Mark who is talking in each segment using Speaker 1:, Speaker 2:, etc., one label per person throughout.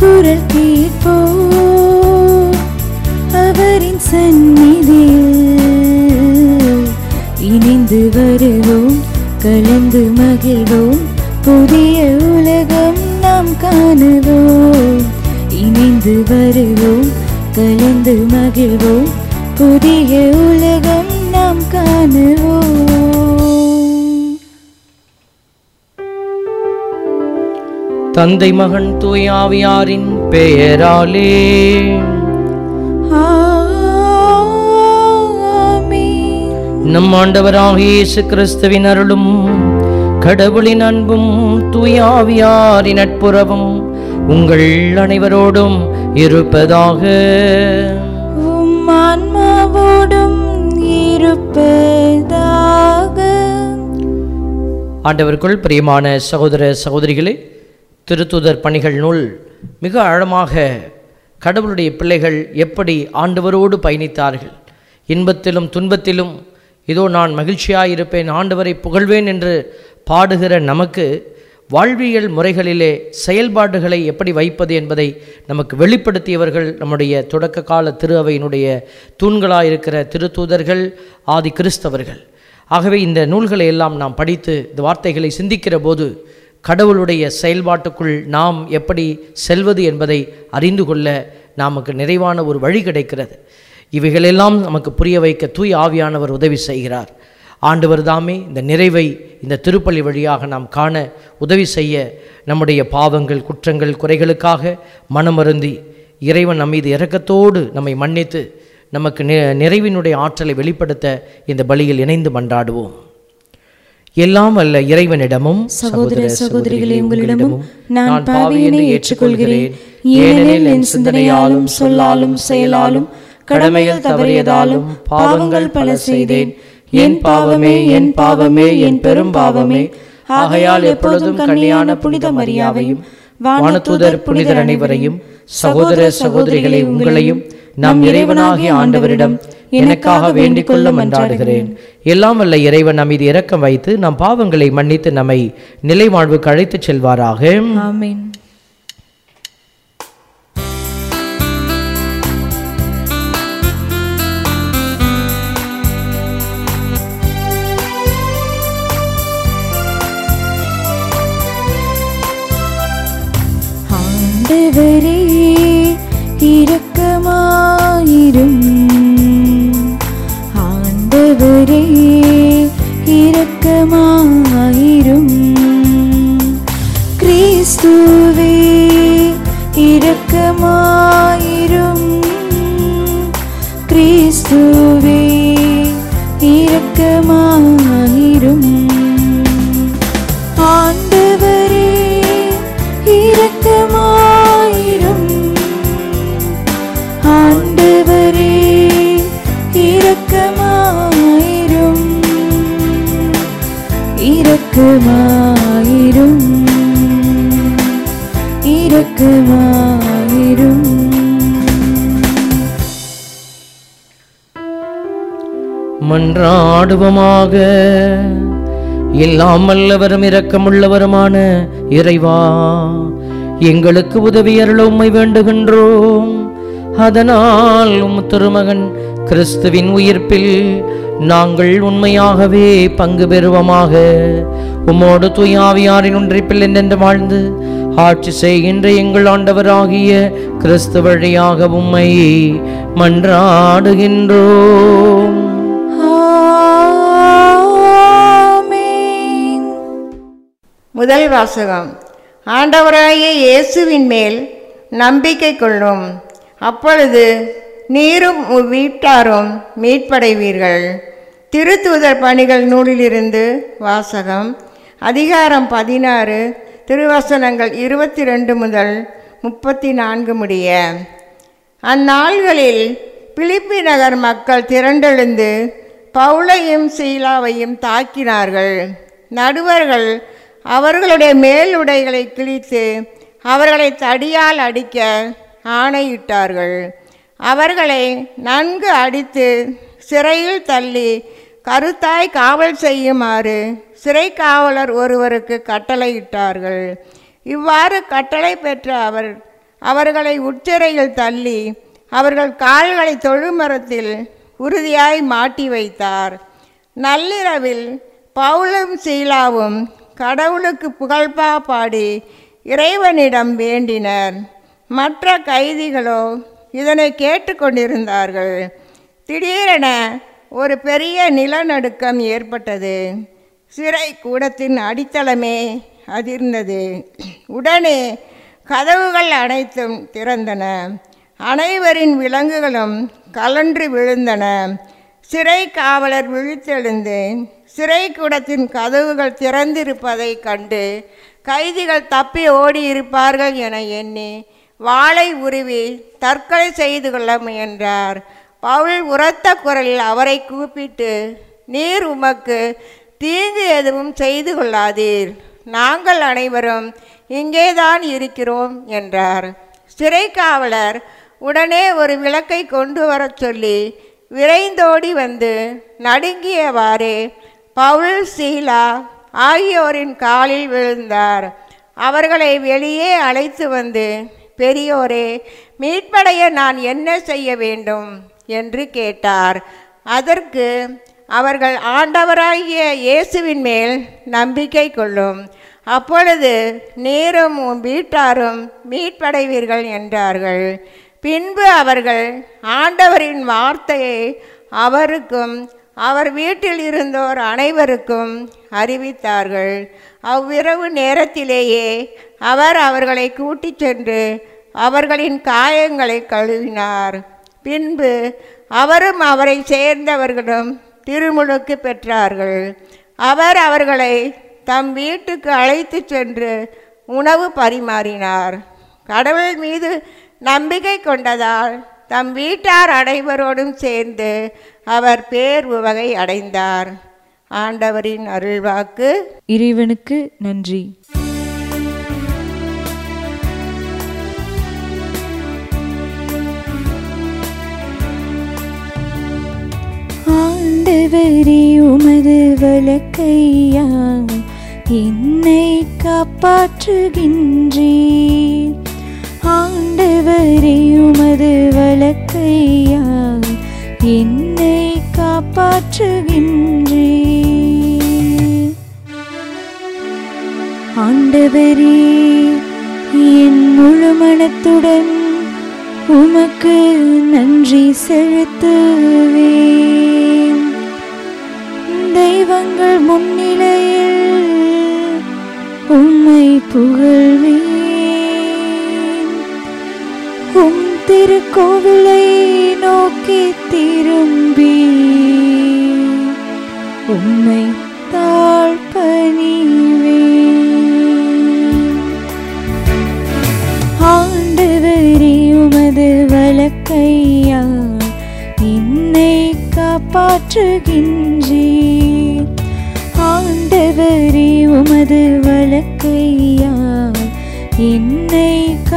Speaker 1: குரல் கேட்போ அவரின் சந்நிதியில் இணைந்து வருவோம் கலந்து மகிழ்வோம் புதிய உலகம் நாம் காணுவோம் இணைந்து வருவோம் கலந்து மகிழ்வோம் புதிய உலகம் நாம் காணுவோம்
Speaker 2: தந்தை மகன் தூயாவியாரின் பெயராலே
Speaker 1: ஆமென்.
Speaker 2: நம் ஆண்டவராகிய இயேசு கிறிஸ்துவின் அருளும் கடவுளின் அன்பும் தூயாவியாரின் நட்புறவும் உங்கள் அனைவரோடும் இருப்பதாக
Speaker 1: உம் ஆன்மாவோடும் இருப்பதாக
Speaker 2: ஆண்டவருக்குள் பிரியமான சகோதர சகோதரிகளே திருத்துதர் பணிகள் நூல் மிக ஆழமாக கடவுளுடைய பிள்ளைகள் எப்படி ஆண்டவரோடு பயணித்தார்கள் இன்பத்திலும் துன்பத்திலும் இதோ நான் மகிழ்ச்சியாயிருப்பேன் ஆண்டவரை புகழ்வேன் என்று பாடுகிற நமக்கு வாழ்வியல் முறைகளிலே செயல்பாடுகளை எப்படி வைப்பது என்பதை நமக்கு வெளிப்படுத்தியவர்கள் நம்முடைய தொடக்க கால திரு அவையினுடைய தூண்களாயிருக்கிற திருத்தூதர்கள் ஆதி கிறிஸ்தவர்கள் ஆகவே இந்த நூல்களை எல்லாம் நாம் படித்து இந்த வார்த்தைகளை சிந்திக்கிற போது கடவுளுடைய செயல்பாட்டுக்குள் நாம் எப்படி செல்வது என்பதை அறிந்து கொள்ள நமக்கு நிறைவான ஒரு வழி கிடைக்கிறது இவைகளெல்லாம் நமக்கு புரிய வைக்க தூய் ஆவியானவர் உதவி செய்கிறார் ஆண்டவர் தாமே இந்த நிறைவை இந்த திருப்பலி வழியாக நாம் காண உதவி செய்ய நம்முடைய பாவங்கள் குற்றங்கள் குறைகளுக்காக மனமருந்தி இறைவன் நம் மீது இரக்கத்தோடு நம்மை மன்னித்து நமக்கு நி நிறைவினுடைய ஆற்றலை வெளிப்படுத்த இந்த பலியில் இணைந்து மன்றாடுவோம் எல்லாம் அல்ல இறைவனிடமும்
Speaker 1: சகோதர சகோதரிகளே உங்களிடமும் நான் பாவியனை ஏற்றுக்கொள்கிறேன் ஏனெனில் என் சிந்தனையாலும் சொல்லாலும் செயலாலும் கடமையில் தவறியதாலும் பாவங்கள் பல செய்தேன் என் பாவமே என் பாவமே என் பெரும் பாவமே ஆகையால் எப்பொழுதும் கன்னியான புனித மரியாவையும்
Speaker 2: வானதூதர் புனிதர் அனைவரையும் சகோதர சகோதரிகளை உங்களையும் நம் இறைவனாகிய ஆண்டவரிடம் எனக்காக வேண்டிக் கொள்ள மன்றாடுகிறேன் எல்லாம் வல்ல இறைவன் நம் மீது இரக்கம் வைத்து நம் பாவங்களை மன்னித்து நம்மை நிலை வாழ்வுக்கு அழைத்துச் செல்வாராக
Speaker 1: ஆமென் ஆண்டவரே இரக்கமாயிரும் ஆண்டவரே இரக்கமாயிரும் கிறிஸ்துவே இரக்கமாயிரும் கிறிஸ்துவே இரக்கமாயிரும் ஆண்டவரே இரக்கமாயிரும் ஆண்டவரே இரக்கமாயிரும் இரக்கமாயிரும் இரக்கமாயிரும்
Speaker 2: மன்றாடுவமாக எல்லாம் வல்லவரும் இரக்கமுள்ளவருமான இறைவா எங்களுக்கு உதவி அருள உம்மை வேண்டுகின்றோம் அதனால் உம் திருமகன் கிறிஸ்துவின் உயிர்ப்பில் நாங்கள் உண்மையாகவே பங்கு பெறுவோமாக உம்மோடு தூயாவியாரின் ஒன்றிப்பில் என்னென்று வாழ்ந்து ஆட்சி செய்கின்ற எங்கள் ஆண்டவராகிய கிறிஸ்து வழியாக உம்மை மன்றாடுகின்றோம்
Speaker 1: ஆமென்
Speaker 3: முதல் வாசகம் ஆண்டவராகிய இயேசுவின் மேல் நம்பிக்கை கொள்ளும் அப்பொழுது நீரும் உம் வீட்டாரும் மீட்படைவீர்கள் திருத்தூதர் பணிகள் நூலிலிருந்து வாசகம் அதிகாரம் பதினாறு திருவசனங்கள் இருபத்தி ரெண்டு முதல் முப்பத்தி நான்கு முடிய அந்நாள்களில் பிலிப்பி நகர் மக்கள் திரண்டெழுந்து பவுலையும் சீலாவையும் தாக்கினார்கள் நடுவர்கள் அவர்களுடைய மேலுடைகளை கிழித்து அவர்களை தடியால் அடிக்க ஆணையிட்டார்கள் அவர்களை நன்கு அடித்து சிறையில் தள்ளி கருத்தாய் காவல் செய்யுமாறு சிறை காவலர் ஒருவருக்கு கட்டளையிட்டார்கள் இவ்வாறு கட்டளை பெற்ற அவர் அவர்களை உச்சிறையில் தள்ளி அவர்கள் கால்களை தொழுமரத்தில் உறுதியாய் மாட்டி வைத்தார் நள்ளிரவில் பவுலும் சீலாவும் கடவுளுக்கு புகழ்பா பாடி இறைவனிடம் வேண்டினர் மற்ற கைதிகளோ இதனை கேட்டுக்கொண்டிருந்தார்கள் திடீரென ஒரு பெரிய நிலநடுக்கம் ஏற்பட்டது சிறை கூடத்தின் அடித்தளமே அதிர்ந்தது உடனே கதவுகள் அனைத்தும் திறந்தன அனைவரின் விலங்குகளும் கலன்று விழுந்தன சிறை காவலர் விழித்தெழுந்து சிறை கூடத்தின் கதவுகள் திறந்திருப்பதைக் கண்டு கைதிகள் தப்பி ஓடியிருப்பார்கள் என எண்ணி வாளை உருவி தற்கொலை செய்து கொள்ள முயன்றார் பவுல் உரத்த குரலில் அவரை கூப்பிட்டு நீர் உமக்கு தீங்கு எதுவும் செய்து கொள்ளாதீர் நாங்கள் அனைவரும் இங்கேதான் இருக்கிறோம் என்றார் சிறை காவலர் உடனே ஒரு விளக்கை கொண்டு வரச் சொல்லி விரைந்தோடி வந்து நடுங்கியவாறே பவுல் சீலா ஆகியோரின் காலில் விழுந்தார் அவர்களை வெளியே அழைத்து வந்து பெரியோரே மீட்படைய நான் என்ன செய்ய வேண்டும் என்று கேட்டார் அதற்கு அவர்கள் ஆண்டவராகிய இயேசுவின் மேல் நம்பிக்கை கொள்ளும் அப்பொழுது நீரும் உன் வீட்டாரும் மீட்படைவீர்கள் என்றார்கள் பின்பு அவர்கள் ஆண்டவரின் வார்த்தையை அவருக்கும் அவர் வீட்டில் இருந்தோர் அனைவருக்கும் அறிவித்தார்கள் அவ்விரவு நேரத்திலேயே அவர் அவர்களை கூட்டிச் சென்று அவர்களின் காயங்களை கழுவினார் பின்பு அவரும் அவரை சேர்ந்தவர்களும் திருமுழுக்கு பெற்றார்கள் அவர் அவர்களை தம் வீட்டுக்கு அழைத்து சென்று உணவு பரிமாறினார் கடவுள் மீது நம்பிக்கை கொண்டதால் தம் வீட்டார் அனைவரோடும் சேர்ந்து அவர் பேர் உவகை அடைந்தார் ஆண்டவரின் அருள்வாக்கு
Speaker 1: இறைவனுக்கு நன்றி ஆண்டவரே உமது வலக்கையா என்னை காப்பாற்றுகின்றீர் ஆண்டவரே உமது வலக்கையா என்னை காப்பாற்றுகின்றீர் ஆண்டவரே என் முழு மனத்துடன் உமக்கு நன்றி செலுத்துவேன் தெய்வங்கள் முன்னிலையில் உம்மை புகழ்வேன் உம் திருக்கோவிலை நோக்கி திரும்பி உம்மை தாழ்பணிவேன் ஆண்டவரே உமது வலக்கையா என்னை காப்பாற்றுகின்றீர் ஆண்டவரே உமது வலக்கையா என்னை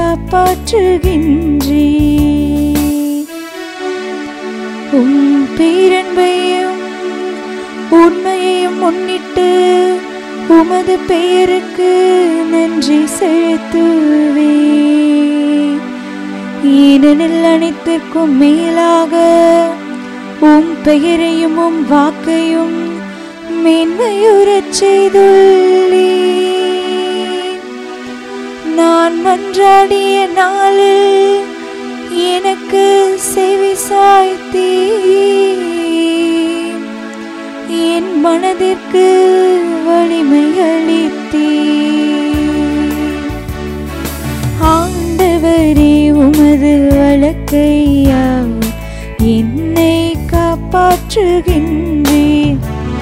Speaker 1: காப்பாற்றுகின்றீர் உம் பேரன்பையும் உண்மையையும் முன்னிட்டு உமது பெயருக்கு நன்றி செலுத்துவே ஏனெனில் அனைத்திற்கும் மேலாக உம் பெயரையும் உம் வாக்கையும் மேன்மையுறச் செய்துள்ளே நான் மன்றாடிய நாளில் எனக்கு செவி சாய்த்தீ என் மனதிற்கு வலிமை அளித்தீ ஆண்டவரே உமது வழக்கையா என்னை காப்பாற்றுகின்றேன்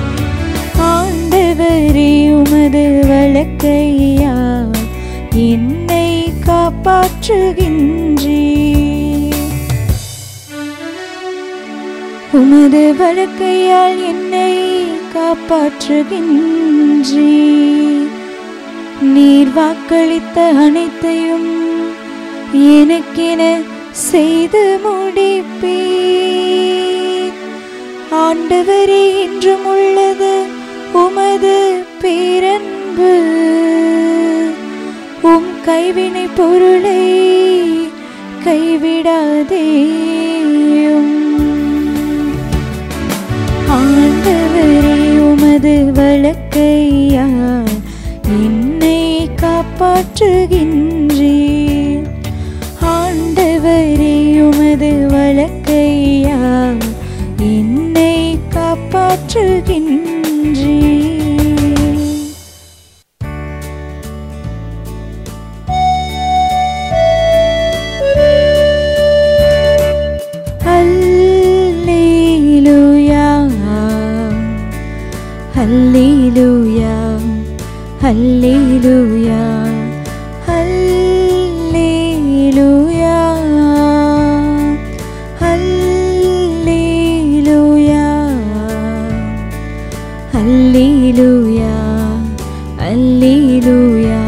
Speaker 1: ஆண்டவரே உமது வழக்கையா என்னை காப்பாற்றுகின்றேன் உமது வழக்கையால் என்னை காப்பாற்றுகின்றே நீர் வாக்களித்த அனைத்தையும் எனக்கென செய்து முடிப்பேன் ஆண்டவரே என்றும் உள்ளது உமது பேரன்பு உம் கைவினை பொருளை கைவிடாதேயும் ஆண்டவரே உமது வழக்கையால் என்னை காப்பாற்றுகின்றீர் ஆண்டவரே உமது வழக்கையால் என்னை காப்பாற்றுகின்றீர் Hallelujah. Hallelujah. Hallelujah. Hallelujah. Hallelujah. Hallelujah. Hallelujah.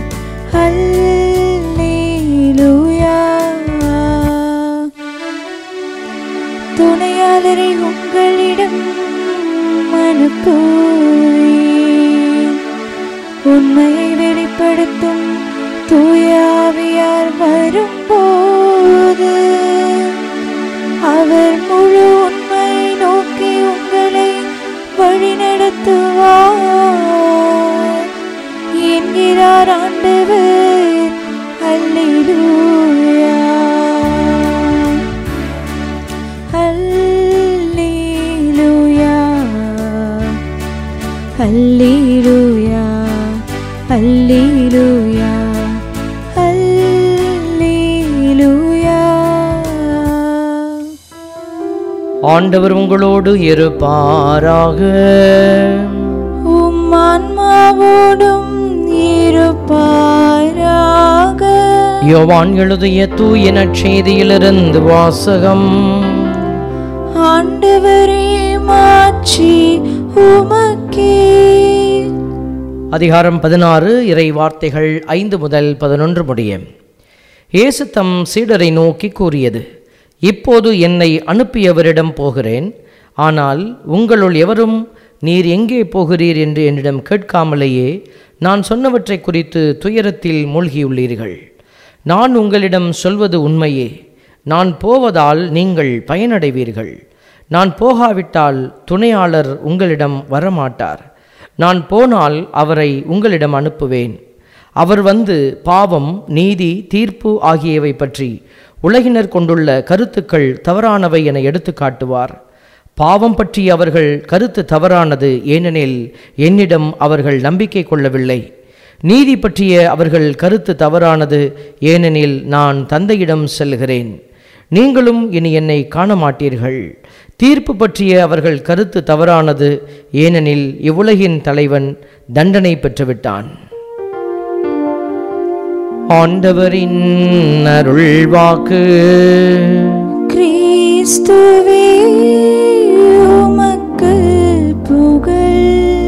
Speaker 1: Hallelujah. துணையாளரை உங்களிடம் அனுப்புவேன் உண்மையை வெளிப்படுத்தும் தூயாவியார் வரும்போது அவர் முழு உண்மை நோக்கி உங்களை வழிநடத்துவார் என்கிறார் ஆண்டவர் அல்லேலூயா Hallelujah. Hallelujah. Hallelujah. Hallelujah.
Speaker 2: ஆண்டவர் உங்களோடு இருப்பாராக
Speaker 1: உம் ஆன்மாவோடும் இருப்பாராக
Speaker 2: யோவான் எழுதிய தூய நற்செய்தியிலிருந்து வாசகம்
Speaker 1: ஆண்டவரே மாட்சி உமக்கே
Speaker 2: அதிகாரம் பதினாறு இறை வார்த்தைகள் ஐந்து முதல் பதினொன்று முடிய இயேசு தம் சீடரை நோக்கி கூறியது இப்போது என்னை அனுப்பியவரிடம் போகிறேன் ஆனால் உங்களுள் எவரும் நீர் எங்கே போகிறீர் என்று என்னிடம் கேட்காமலேயே நான் சொன்னவற்றை குறித்து துயரத்தில் மூழ்கியுள்ளீர்கள் நான் உங்களிடம் சொல்வது உண்மையே நான் போவதால் நீங்கள் பயனடைவீர்கள் நான் போகாவிட்டால் துணையாளர் உங்களிடம் வரமாட்டார் நான் போனால் அவரை உங்களிடம் அனுப்புவேன் அவர் வந்து பாவம் நீதி தீர்ப்பு ஆகியவை பற்றி உலகினர் கொண்டுள்ள கருத்துக்கள் தவறானவை என எடுத்து காட்டுவார் பாவம் பற்றி அவர்கள் கருத்து தவறானது ஏனெனில் என்னிடம் அவர்கள் நம்பிக்கை கொள்ளவில்லை நீதி பற்றிய அவர்கள் கருத்து தவறானது ஏனெனில் நான் தந்தையிடம் செல்கிறேன் நீங்களும் இனி என்னை காண மாட்டீர்கள் தீர்ப்பு பற்றிய அவர்கள் கருத்து தவறானது ஏனெனில் இவ்வுலகின் தலைவன் தண்டனை பெற்றுவிட்டான் ஆண்டவரின் அருள் வாக்கு
Speaker 1: கிறிஸ்துவே உமக்கு புகழ்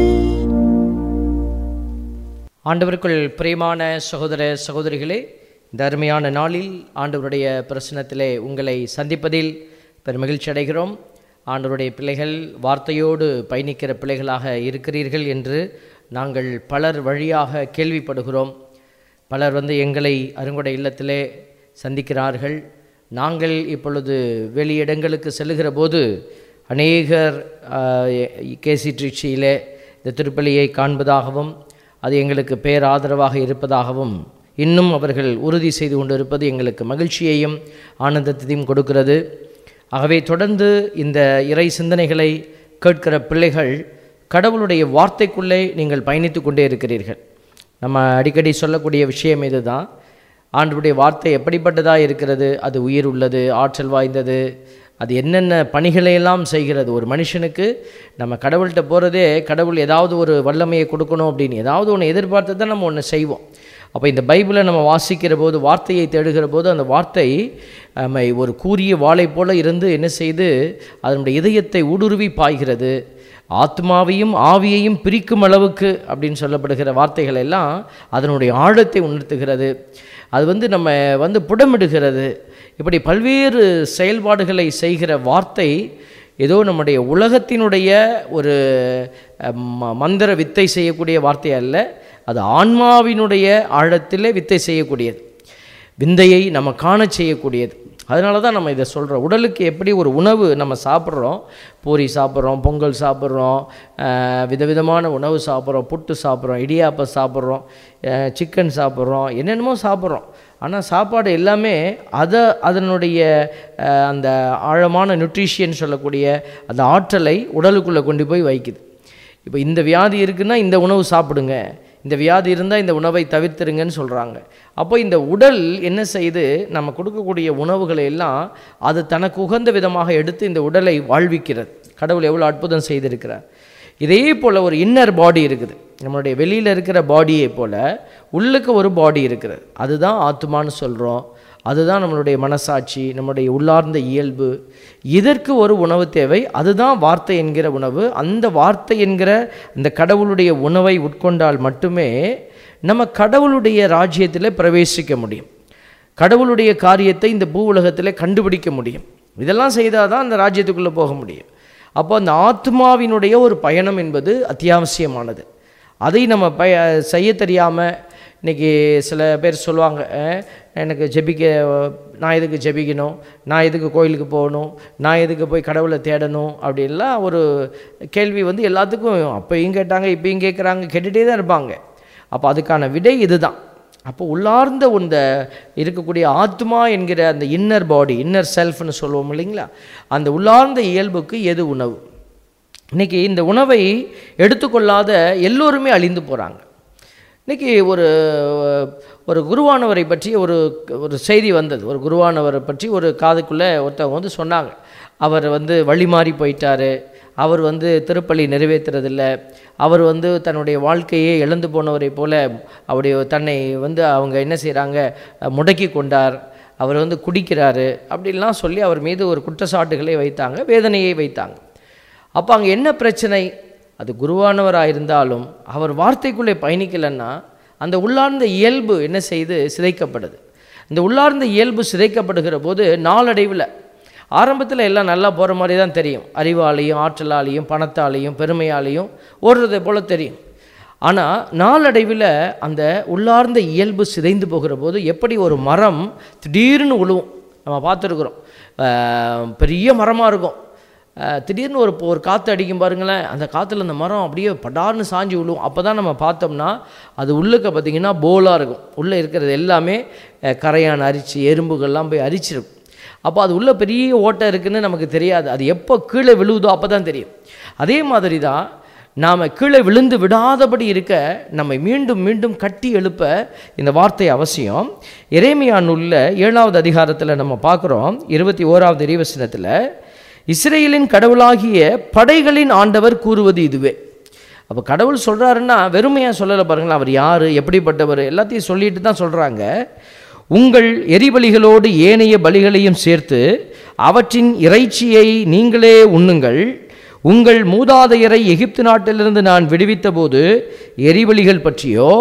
Speaker 2: ஆண்டவருக்குள் பிரியமான சகோதர சகோதரிகளே இந்த அருமையான நாளில் ஆண்டவருடைய பிரசனத்திலே உங்களை சந்திப்பதில் பெருமகிழ்ச்சி அடைகிறோம் ஆண்டவருடைய பிள்ளைகள் வார்த்தையோடு பயணிக்கிற பிள்ளைகளாக இருக்கிறீர்கள் என்று நாங்கள் பலர் வழியாக கேள்விப்படுகிறோம் பலர் வந்து எங்களை அருங்கொடை இல்லத்திலே சந்திக்கிறார்கள் நாங்கள் இப்பொழுது வெளியிடங்களுக்கு செல்லுகிற போது அநேகர் கேசி திருச்சியிலே இந்த திருப்பலியை காண்பதாகவும் அது எங்களுக்கு பேராதரவாக இருப்பதாகவும் இன்னும் அவர்கள் உறுதி செய்து கொண்டிருப்பது எங்களுக்கு மகிழ்ச்சியையும் ஆனந்தத்தையும் கொடுக்கிறது ஆகவே தொடர்ந்து இந்த இறை சிந்தனைகளை கேட்கிற பிள்ளைகள் கடவுளுடைய வார்த்தைக்குள்ளே நீங்கள் பயணித்து கொண்டே இருக்கிறீர்கள் நம்ம அடிக்கடி சொல்லக்கூடிய விஷயம் இதுதான் ஆண்டவருடைய வார்த்தை எப்படிப்பட்டதாக இருக்கிறது அது உயிர் உள்ளது ஆற்றல் வாய்ந்தது அது என்னென்ன பணிகளை எல்லாம் செய்கிறது ஒரு மனுஷனுக்கு நம்ம கடவுள்கிட்ட போகிறதே கடவுள் ஏதாவது ஒரு வல்லமையை கொடுக்கணும் அப்படின்னு ஏதாவது ஒன்று எதிர்பார்த்து தான் நம்ம ஒன்று செய்வோம் அப்போ இந்த பைபிளை நம்ம வாசிக்கிற போது வார்த்தையை தேடுகிற போது அந்த வார்த்தை நம்மை ஒரு கூரிய வாளை போல இருந்து என்ன செய்து அதனுடைய இதயத்தை ஊடுருவி பாய்கிறது ஆத்மாவையும் ஆவியையும் பிரிக்கும் அளவுக்கு அப்படின்னு சொல்லப்படுகிற வார்த்தைகள் எல்லாம் அதனுடைய ஆழத்தை உணர்த்துகிறது அது வந்து நம்ம வந்து புடமிடுகிறது இப்படி பல்வேறு செயல்பாடுகளை செய்கிற வார்த்தை ஏதோ நம்முடைய உலகத்தினுடைய ஒரு அஹ், ம- மந்திர வித்தை செய்யக்கூடிய வார்த்தை அல்ல அது ஆன்மாவினுடைய ஆழத்திலே வித்தை செய்யக்கூடியது விந்தையை நம்ம காணச் செய்யக்கூடியது அதனால தான் நம்ம இதை சொல்கிறோம் உடலுக்கு எப்படி ஒரு உணவு நம்ம சாப்பிட்றோம் பூரி சாப்பிட்றோம் பொங்கல் சாப்பிட்றோம் அஹ், விதவிதமான உணவு சாப்பிட்றோம் புட்டு சாப்பிட்றோம் இடியாப்பம் சாப்பிட்றோம் சிக்கன் சாப்பிட்றோம் என்னென்னமோ சாப்பிட்றோம் ஆனால் சாப்பாடு எல்லாமே அதை அதனுடைய அஹ், அந்த ஆழமான நியூட்ரிஷியன் சொல்லக்கூடிய அந்த ஆற்றலை உடலுக்குள்ளே கொண்டு போய் வைக்குது இப்போ இந்த வியாதி இருக்குன்னா இந்த உணவு சாப்பிடுங்க இந்த வியாதி இருந்தால் இந்த உணவை தவிர்த்துருங்கன்னு சொல்கிறாங்க அப்போ இந்த உடல் என்ன செய்யுது நம்ம கொடுக்கக்கூடிய உணவுகளை எல்லாம் அது தனக்கு உகந்த விதமாக எடுத்து இந்த உடலை வாழ்விக்கிறது கடவுள் எவ்வளோ அற்புதம் செய்திருக்கிறார் இதே போல் ஒரு இன்னர் பாடி இருக்குது நம்மளுடைய வெளியில் இருக்கிற பாடியை போல் உள்ளுக்கு ஒரு பாடி இருக்கிறது அதுதான் ஆத்மான்னு சொல்கிறோம் அதுதான் நம்மளுடைய மனசாட்சி நம்முடைய உள்ளார்ந்த இயல்பு இதற்கு ஒரு உணவு தேவை அதுதான் வார்த்தை என்கிற உணவு அந்த வார்த்தை என்கிற இந்த கடவுளுடைய உணவை உட்கொண்டால் மட்டுமே நம்ம கடவுளுடைய ராஜ்யத்தில் பிரவேசிக்க முடியும் கடவுளுடைய காரியத்தை இந்த பூ உலகத்தில் கண்டுபிடிக்க முடியும் இதெல்லாம் செய்தால் தான் அந்த ராஜ்யத்துக்குள்ளே போக முடியும் அப்போ அந்த ஆத்மாவினுடைய ஒரு பயணம் என்பது அத்தியாவசியமானது அதை நம்ம பய செய்ய தெரியாமல் இன்றைக்கி சில பேர் சொல்லுவாங்க "அஹ், எனக்கு ஜெபிக்க நான் எதுக்கு ஜெபிக்கணும் நான் எதுக்கு கோயிலுக்கு போகணும் நான் எதுக்கு போய் கடவுளை தேடணும் அப்படின்லாம் ஒரு கேள்வி வந்து எல்லாத்துக்கும் அப்போயும் கேட்டாங்க இப்பயும் கேட்குறாங்க கேட்டுகிட்டே தான் இருப்பாங்க அப்போ அதுக்கான விடை இதுதான் அப்போ உள்ளார்ந்த இந்த இருக்கக்கூடிய ஆத்மா என்கிற அந்த இன்னர் பாடி இன்னர் செல்ஃப்னு சொல்லுவோம் இல்லைங்களா அந்த உள்ளார்ந்த இயல்புக்கு எது உணவு இன்னைக்கு இந்த உணவை எடுத்துக்கொள்ளாத எல்லோருமே அழிந்து போகிறாங்க இன்னைக்கு ஒரு ஒரு குருவானவரை பற்றி ஒரு ஒரு செய்தி வந்தது ஒரு குருவானவரை பற்றி ஒரு காதுக்குள்ளே ஒருத்தவங்க வந்து சொன்னாங்க அவர் வந்து வழி மாறி போயிட்டாரு அவர் வந்து திருப்பலி நிறைவேற்றுறதில்ல அவர் வந்து தன்னுடைய வாழ்க்கையே இழந்து போனவரை போல அவருடைய தன்னை வந்து அவங்க என்ன செய்கிறாங்க முடக்கி கொண்டார் அவர் வந்து குடிக்கிறாரு அப்படின்லாம் சொல்லி அவர் மீது ஒரு குற்றச்சாட்டுகளை வைத்தாங்க வேதனையை வைத்தாங்க அப்போ அங்கே என்ன பிரச்சனை அது குருவானவராக இருந்தாலும் அவர் வார்த்தைக்குள்ளே பயணிக்கலைன்னா அந்த உள்ளார்ந்த இயல்பு என்ன செய்து சிதைக்கப்படுது இந்த உள்ளார்ந்த இயல்பு சிதைக்கப்படுகிற போது நாளடைவில் ஆரம்பத்தில் எல்லாம் நல்லா போகிற மாதிரி தான் தெரியும் அறிவாலையும் ஆற்றலாலையும் பணத்தாலையும் பெருமையாலையும் ஓடுறதை போல் தெரியும் ஆனால் நாளடைவில் அந்த உள்ளார்ந்த இயல்பு சிதைந்து போகிற போது எப்படி ஒரு மரம் திடீர்னு உழுவும் நம்ம பார்த்துருக்குறோம் அஹ் பெரிய மரமாக இருக்கும் அஹ் திடீர்னு ஒரு ஒரு காற்று அடிக்கும் பாருங்களேன் அந்த காற்றுல அந்த மரம் அப்படியே படார்னு சாஞ்சு விழுவும் அப்போ தான் நம்ம பார்த்தோம்னா அது உள்ளுக்க பார்த்திங்கன்னா போலாக இருக்கும் உள்ளே இருக்கிறது எல்லாமே அஹ் கரையான் அரிச்சு எறும்புகள்லாம் போய் அரிச்சிருக்கும் அப்போ அது உள்ள பெரிய ஓட்டை இருக்குன்னு நமக்கு தெரியாது அது எப்போ கீழே விழுவுதோ அப்போ தான் தெரியும் அதே மாதிரி தான் நாம் கீழே விழுந்து விடாதபடி இருக்க நம்மை மீண்டும் மீண்டும் கட்டி எழுப்ப இந்த வார்த்தை அவசியம் எரேமியா நூலில் ஏழாவது அதிகாரத்தில் நம்ம பார்க்குறோம் இருபத்தி ஓராவது இறைவசனத்தில் இஸ்ரேலின் கடவுளாகிய படைகளின் ஆண்டவர் கூறுவது இதுவே அப்போ கடவுள் சொல்கிறாருன்னா வெறுமையாக சொல்லலை பாருங்களேன் அவர் யார் எப்படிப்பட்டவர் எல்லாத்தையும் சொல்லிட்டு தான் சொல்கிறாங்க உங்கள் எரிபலிகளோடு ஏனைய பலிகளையும் சேர்த்து அவற்றின் இறைச்சியை நீங்களே உண்ணுங்கள் உங்கள் மூதாதையரை எகிப்து நாட்டிலிருந்து நான் விடுவித்த போது எரிபலிகள் பற்றியோ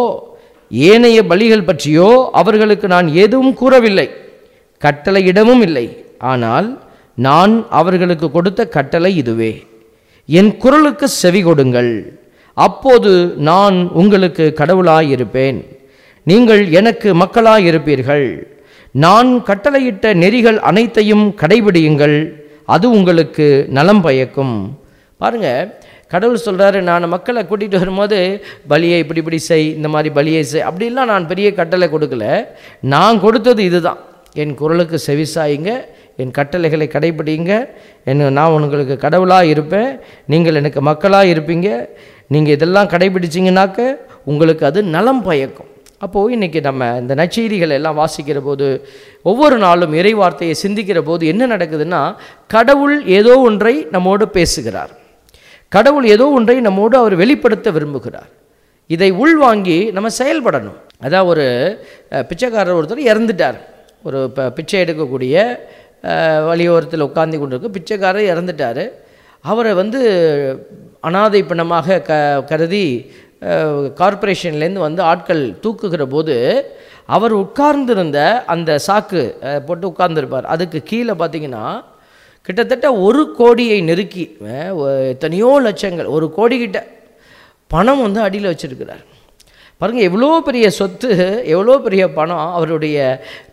Speaker 2: ஏனைய பலிகள் பற்றியோ அவர்களுக்கு நான் எதுவும் கூறவில்லை கட்டளையிடவும் இல்லை ஆனால் நான் அவர்களுக்கு கொடுத்த கட்டளை இதுவே என் குரலுக்கு செவி கொடுங்கள் அப்போது நான் உங்களுக்கு கடவுளாயிருப்பேன் நீங்கள் எனக்கு மக்களாயிருப்பீர்கள் நான் கட்டளையிட்ட நெறிகள் அனைத்தையும் கடைபிடியுங்கள் அது உங்களுக்கு நலம் பயக்கும் பாருங்க கடவுள் சொல்கிறாரு நான் மக்களை கூட்டிகிட்டு வரும்போது பலியை இப்படி இப்படி செய் இந்த மாதிரி பலியை செய் அப்படிலாம் நான் பெரிய கட்டளை கொடுக்கல நான் கொடுத்தது இதுதான் என் குரலுக்கு செவிசாயுங்க என் கட்டளைகளை கடைபிடிங்க என்ன நான் உங்களுக்கு கடவுளாக இருப்பேன் நீங்கள் எனக்கு மக்களாக இருப்பீங்க நீங்கள் இதெல்லாம் கடைபிடிச்சிங்கனாக்க உங்களுக்கு அது நலம் பயக்கும் அப்போது இன்றைக்கி நம்ம இந்த நற்செய்திகள் எல்லாம் வாசிக்கிற போது ஒவ்வொரு நாளும் இறை வார்த்தையை சிந்திக்கிற போது என்ன நடக்குதுன்னா கடவுள் ஏதோ ஒன்றை நம்மோடு பேசுகிறார் கடவுள் ஏதோ ஒன்றை நம்மோடு அவர் வெளிப்படுத்த விரும்புகிறார் இதை உள்வாங்கி நம்ம செயல்படணும் அதான் ஒரு அஹ், பிச்சைக்காரர் ஒருத்தர் இறந்துட்டார் ஒரு ப பிச்சை எடுக்கக்கூடிய அஹ், வழியோரத்தில் உட்கார்ந்து கொண்டிருக்கு பிச்சைக்காரர் இறந்துட்டார் அவரை வந்து அனாதை பிணமாக க கருதி அஹ், கார்ப்பரேஷன்லேருந்து வந்து ஆட்கள் தூக்குகிற போது அவர் உட்கார்ந்திருந்த அந்த சாக்கு அஹ், போட்டு உட்கார்ந்திருப்பார் அதுக்கு கீழே பார்த்தீங்கன்னா கிட்டத்தட்ட ஒரு கோடியை நெருக்கி அஹ், ஒ- எத்தனையோ லட்சங்கள் ஒரு கோடி கிட்ட பணம் வந்து அடியில் வச்சிருக்கிறார் பாருங்கள் எவ்வளோ பெரிய சொத்து எவ்வளோ பெரிய பணம் அவருடைய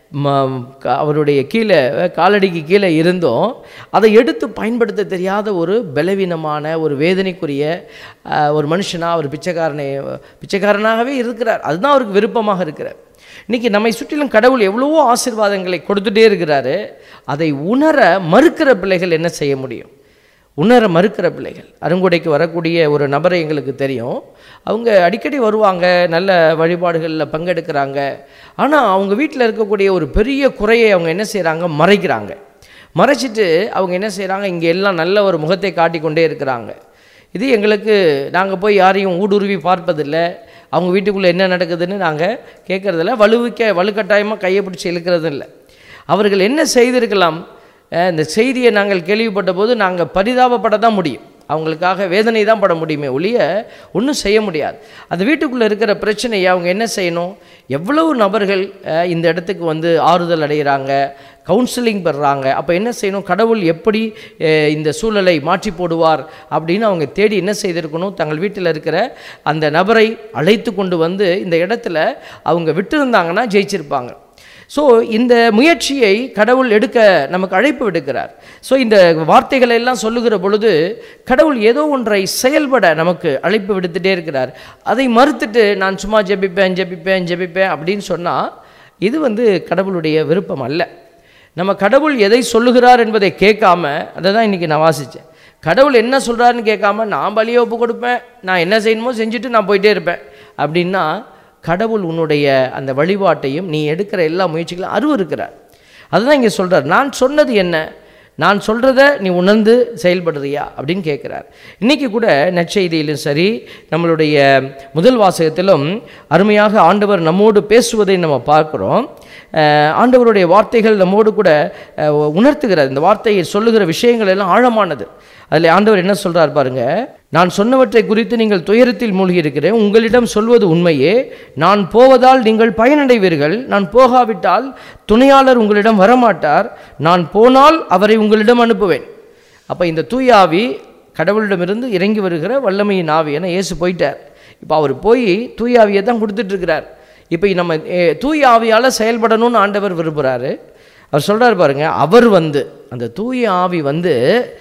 Speaker 2: ம க- அவருடைய கீழே காலடிக்கு கீழே இருந்தும் அதை எடுத்து பயன்படுத்த தெரியாத ஒரு பலவீனமான ஒரு வேதனைக்குரிய அஹ், ஒரு மனுஷனாக அவர் பிச்சைக்காரனை பிச்சைக்காரனாகவே இருக்கிறார் அதுதான் அவருக்கு விருப்பமாக இருக்கிறார் இன்னைக்கு நம்மை சுற்றிலும் கடவுள் எவ்வளவோ ஆசீர்வாதங்களை கொடுத்துட்டே இருக்கிறாரு அதை உணர மறுக்கிற பிள்ளைகள் என்ன செய்ய முடியும் உணர மறுக்கிற பிள்ளைகள் அருங்குடைக்கு வரக்கூடிய ஒரு நபரை எங்களுக்கு தெரியும் அவங்க அடிக்கடி வருவாங்க நல்ல வழிபாடுகளில் பங்கெடுக்கிறாங்க ஆனால் அவங்க வீட்டில் இருக்கக்கூடிய ஒரு பெரிய குறையை அவங்க என்ன செய்கிறாங்க மறைக்கிறாங்க மறைச்சிட்டு அவங்க என்ன செய்கிறாங்க இங்கே எல்லாம் நல்ல ஒரு முகத்தை காட்டிக்கொண்டே இருக்கிறாங்க இது எங்களுக்கு நாங்கள் போய் யாரையும் ஊடுருவி பார்ப்பதில்லை அவங்க வீட்டுக்குள்ளே என்ன நடக்குதுன்னு நாங்கள் கேட்குறதில்ல வலுவிக்க வலுக்கட்டாயமாக கையை பிடிச்சி இழுக்கிறது இல்லை அவர்கள் என்ன செய்திருக்கலாம் அஹ் இந்த செய்தியை நாங்கள் கேள்விப்பட்ட போது நாங்கள் பரிதாபப்பட தான் முடியும் அவங்களுக்காக வேதனை தான் பட முடியுமே ஒழிய ஒன்றும் செய்ய முடியாது அந்த வீட்டுக்குள்ளே இருக்கிற பிரச்சனையை அவங்க என்ன செய்யணும் எவ்வளவு நபர்கள் அஹ், இந்த இடத்துக்கு வந்து ஆறுதல் அடைகிறாங்க கவுன்சிலிங் பெறுறாங்க அப்போ என்ன செய்யணும் கடவுள் எப்படி அஹ், இந்த சூழலை மாற்றி போடுவார் அப்படின்னு அவங்க தேடி என்ன செய்திருக்கணும் தங்கள் வீட்டில் இருக்கிற அந்த நபரை அழைத்து கொண்டு வந்து இந்த இடத்துல அவங்க விட்டிருந்தாங்கன்னா ஜெயிச்சிருப்பாங்க ஸோ இந்த முயற்சியை கடவுள் எடுக்க நமக்கு அழைப்பு விடுக்கிறார் ஸோ இந்த வார்த்தைகளை எல்லாம் சொல்லுகிற பொழுது கடவுள் ஏதோ ஒன்றை செயல்பட நமக்கு அழைப்பு விடுத்துட்டே இருக்கிறார் அதை மறுத்துட்டு நான் சும்மா ஜெபிப்பேன் ஜெபிப்பேன் ஜெபிப்பேன் அப்படின்னு சொன்னால் இது வந்து கடவுளுடைய விருப்பம் அல்ல நம்ம கடவுள் எதை சொல்லுகிறார் என்பதை கேட்காம அதை தான் இன்றைக்கி நான் வாசித்தேன் கடவுள் என்ன சொல்கிறாருன்னு கேட்காம நான் பலியை ஒப்பு கொடுப்பேன் நான் என்ன செய்யணுமோ செஞ்சுட்டு நான் போயிட்டே இருப்பேன் அப்படின்னா கடவுள் உன்னுடைய அந்த வழிபாட்டையும் நீ எடுக்கிற எல்லா முயற்சிகளும் அருவருக்கிறார் அதுதான் இங்கே சொல்கிறார் நான் சொன்னது என்ன நான் சொல்கிறத நீ உணர்ந்து செயல்படுறியா அப்படின்னு கேட்குறார் இன்றைக்கி கூட நற்செய்தியிலும் சரி நம்மளுடைய முதல் வாசகத்திலும் அருமையாக ஆண்டவர் நம்மோடு பேசுவதை நம்ம பார்க்குறோம் அஹ், ஆண்டவருடைய வார்த்தைகள் நம்மோடு கூட அஹ், உணர்த்துகிறார் இந்த வார்த்தையை சொல்லுகிற விஷயங்கள் எல்லாம் ஆழமானது அதில் ஆண்டவர் என்ன சொல்றார் பாருங்க நான் சொன்னவற்றை குறித்து நீங்கள் துயரத்தில் மூழ்கி இருக்கிறேன் உங்களிடம் சொல்வது உண்மையே நான் போவதால் நீங்கள் பயனடைவீர்கள் நான் போகாவிட்டால் துணையாளர் உங்களிடம் வரமாட்டார் நான் போனால் அவரை உங்களிடம் அனுப்புவேன் அப்போ இந்த தூய ஆவி கடவுளிடமிருந்து இறங்கி வருகிற வல்லமையின் ஆவி என இயேசு போயிட்டார் இப்போ அவர் போய் தூய ஆவியை தான் கொடுத்துட்ருக்கிறார் இப்போ நம்ம எ, தூய ஆவியால் செயல்படணும்னு ஆண்டவர் விரும்புகிறாரு அவர் சொல்றாரு பாருங்க அவர் வந்து அந்த தூய ஆவி வந்து